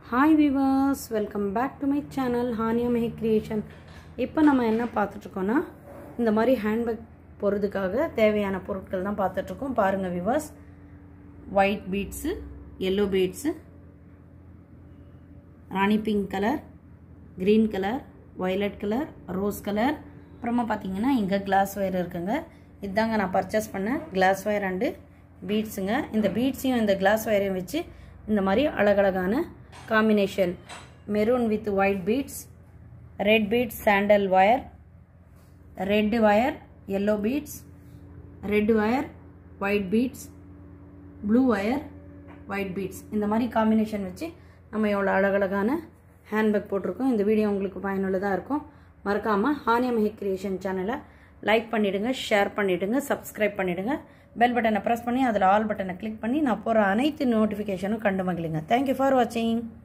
hi viewers welcome back to my channel Haniya Mehi creation இப்போ நம்ம என்ன பார்த்துட்ருக்கோன்னா இந்த மாதிரி ஹேண்ட்பேக் போகிறதுக்காக தேவையான பொருட்கள் தான் பார்த்துட்ருக்கோம் பாருங்கள் viewers white beads yellow beads rani pink colour green colour violet colour rose colour அப்புறமா பார்த்தீங்கன்னா இங்கே கிளாஸ் ஒயர் இருக்குங்க இதாங்க நான் பர்ச்சேஸ் பண்ணேன் கிளாஸ் ஒயர் அண்டு பீட்ஸுங்க இந்த பீட்ஸையும் இந்த கிளாஸ் ஒயரையும் வச்சு இந்த மாதிரி அழகழகான combination maroon with white beads red beads sandal wire red wire yellow beads red wire white beads blue wire white beads இந்த மாதிரி காம்பினேஷன் வச்சு நம்ம எவ்வளோ அழகழகான ஹேண்ட்பேக் போட்டிருக்கோம் இந்த வீடியோ உங்களுக்கு பயனுள்ளதாக இருக்கும் மறக்காமல் ஹானியா மெஹி கிரியேஷன் சேனலை லைக் பண்ணிவிடுங்க ஷேர் பண்ணிவிடுங்க சப்ஸ்கிரைப் பண்ணிவிடுங்க பெல் பட்டனை ப்ரெஸ் பண்ணி அதில் ஆல் பட்டனை கிளிக் பண்ணி நான் போகிற அனைத்து நோட்டிஃபிகேஷனும் கண்டு மகிழுங்க தேங்க்யூ ஃபார் வாட்சிங்